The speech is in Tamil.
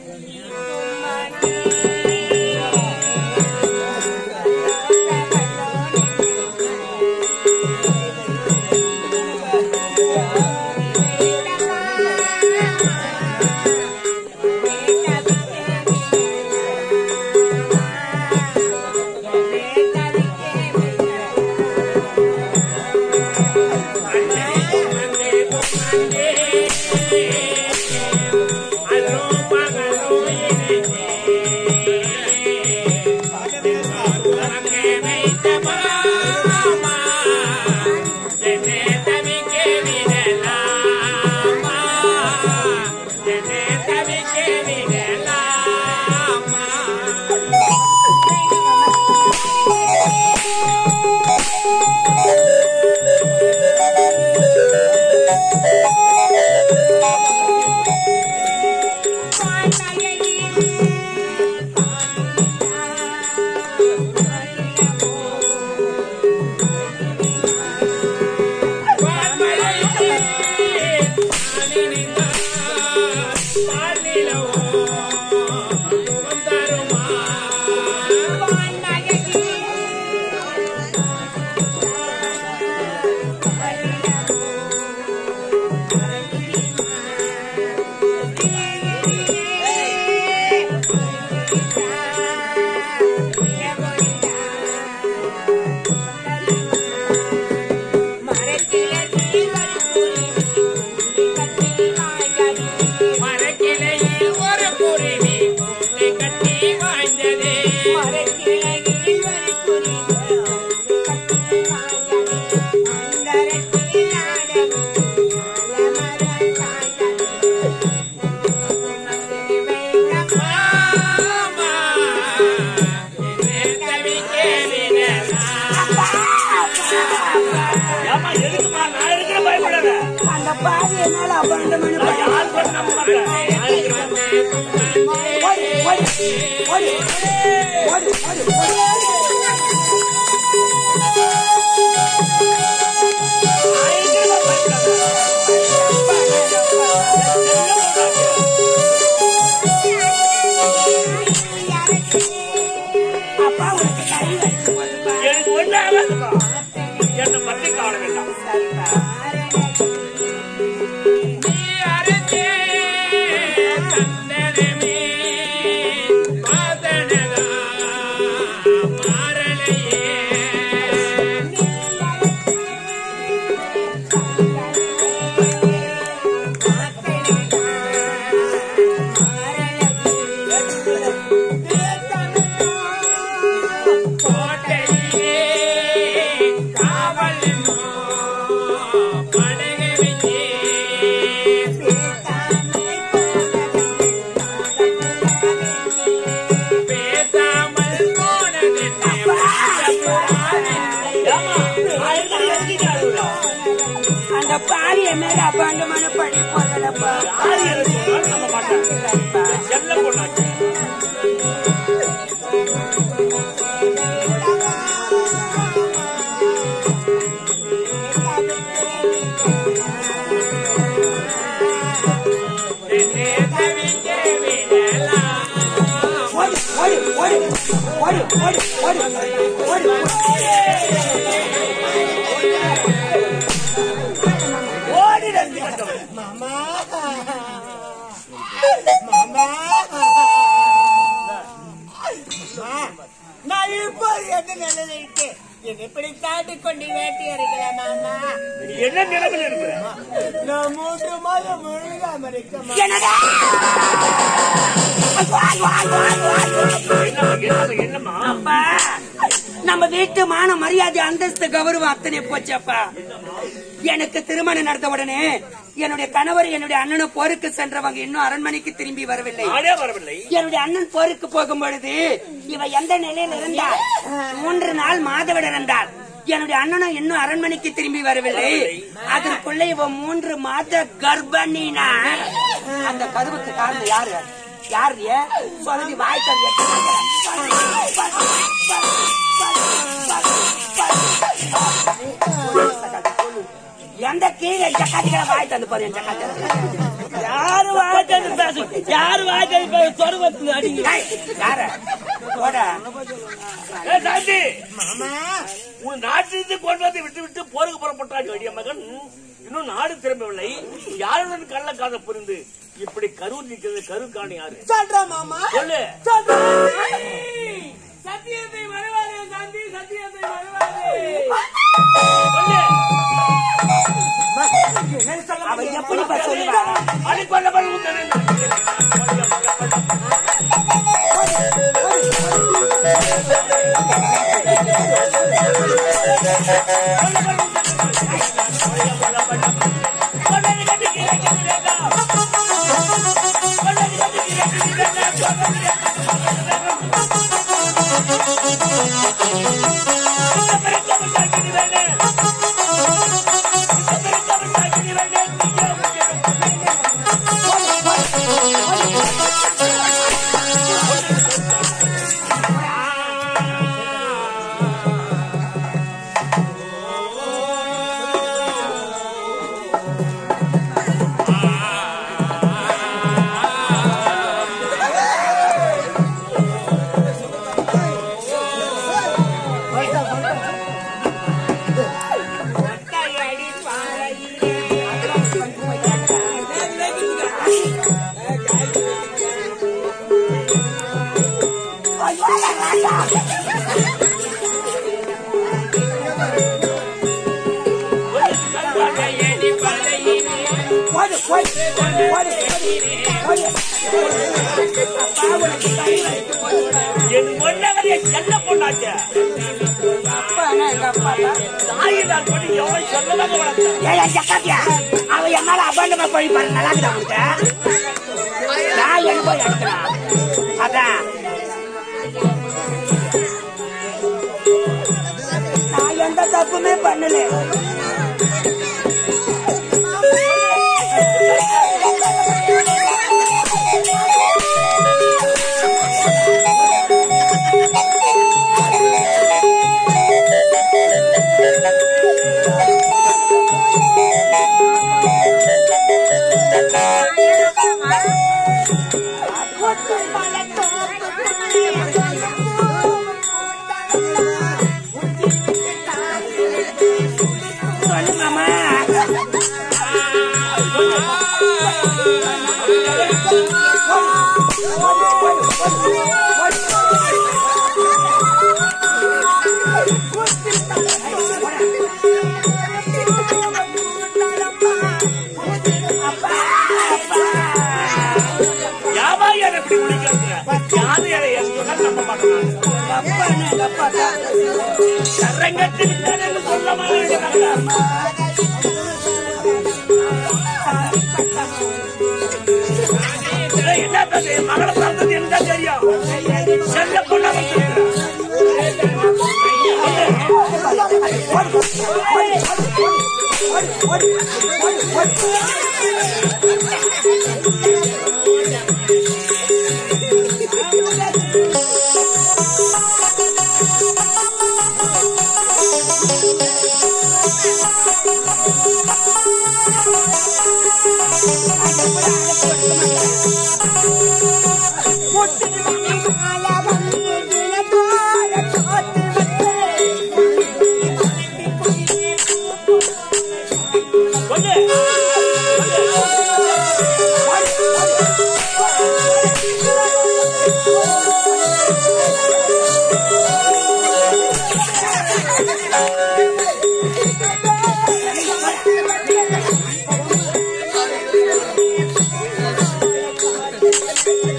மரக்கிளையில் ஒரு குருவி கூட்டை கட்டி வாழ்ந்தது மாமா என்னை தவிக்க விடலாம். ஏம்மா, எதுக்கும்மா? நான் இருக்கிற பயப்படாத. அந்த பாவி என்னால அபாண்டமான நான் யார் கூட நம்ப மாட்டேன். நான் இருக்கிற ஓடி ஓடி ஓடி ஓடி ஓடி ஓடி நான் இருக்கிற பயப்படாத. அப்பா உனக்கு கை வச்சு கொடுப்பா. எனக்கு ஒண்ணு ஆகாதுப்பா. என்னை பத்தி கவலை வேண்டாம். நீ அறிந்தே தந்தனமே மாதனதா மாறலையே கோட்டையிலே காவல் படகு வச்சே பேசாமல் போனது ஏம்மா, நான் இருக்கிற எதுக்கு அழுகுற? அந்த பாவி என் மேல அபாண்டமான பழி போடலப்பா யார் எனக்கு சொன்னாலும் நம்ப மாட்டேன். செல்ல பொண்ணாச்சு. என்னை தவிக்க விடலாம் ஓடி ஓடி ஓடி ஓடி ஓடி ஓடி ஓடி ஓடிடு அந்த கட்டவன். மாமா மாமா நான் இப்போ எந்த நிலையில இருக்கேன் என்னை இப்படி தாண்டி கொண்டு வேட்டி அறைக்கலாம் மாமா நீ என்ன நிலைமையில இருக்கிற நான் மூன்று மாதம் முழுகாம இருக்கேன் என்னடா என்னம்மா, என்னம்மா, என்னம்மா அப்பா நம்ம வீட்டு மான மரியாதை அந்தஸ்து கௌரவம் அத்தனை போச்சப்பா எனக்கு திருமணம் நடந்த உடனே என்னுடைய கணவர் என்னுடைய அண்ணனும் போருக்கு சென்றவங்க இன்னும் அரண்மனைக்கு திரும்பி வரவில்லை நானே வரவில்லை என்னுடைய அண்ணன் போருக்கு போகும் பொழுது இவ எந்த நிலையில் இருந்தால் மூன்று நாள் மாதவிட இருந்தாள் என்னுடைய அண்ணனும் இன்னும் அரண்மனைக்கு திரும்பி வரவில்லை அதற்குள்ள இவ மூன்று மாத கர்ப்பிணினா அந்த கருவுக்கு காரணம் யாரு யாரு சொல்லி வாய் தவிர எந்த கீழே ஜக்காத்திகளை வாய் தந்து பாரு என் ஜக்காத்தி யாரு வாய்த்தது பேசு யாரு வாய்த்தது பேசு தொடர்பு அடிங்க டேய், யார போடா ஏய், சாந்தி உன் நாட்டிலிருந்து கொண்டு வந்து விட்டு விட்டு போருக்கு புறப்பட்டாடி வடிய மகன் இன்னும் நாடு திரும்பவில்லை யாருடன் கள்ள காத புரிந்து இப்படி கரூர் நிற்கிறது கரூர் காணி யாரு சொல்றா மாமா சொல்லு சத்தியத்தை மறைவாதே சாந்தி சத்தியத்தை மறைவாதே சொல்லு அவன் எப்படிப்பா சொல்லுவா அடிக்கொள்ள பருவம் என் பொண்ணகரைய செல்ல பொண்ணாச்சே தாயை நான் பண்ணி எவ்வளவு செல்லதாக வளர்த்தேன் ஏய், ஏய், ஜக்காத்தியா, அவன் என் மேல அபாண்டமா பழிப்பாரு நல்லா இருக்குதா உனக்கு நான் எங்க போய் அடிக்கிறான் அதான் நான் எந்த தப்புமே பண்ணல சொல்லு மாமா வியாபாரி அதை எப்படி முடிக்கிறது யாரு அதை என் சொன்னால் நம்ப மாட்டேன் சரங்கத்தில் இல்லைன்னு சொல்ல மாட்டேங்கிறாங்க என்ன தந்தை மகளை பிறந்தது என்ன தெரியும் செல்ல பொண்ணா சொல்லு ஆ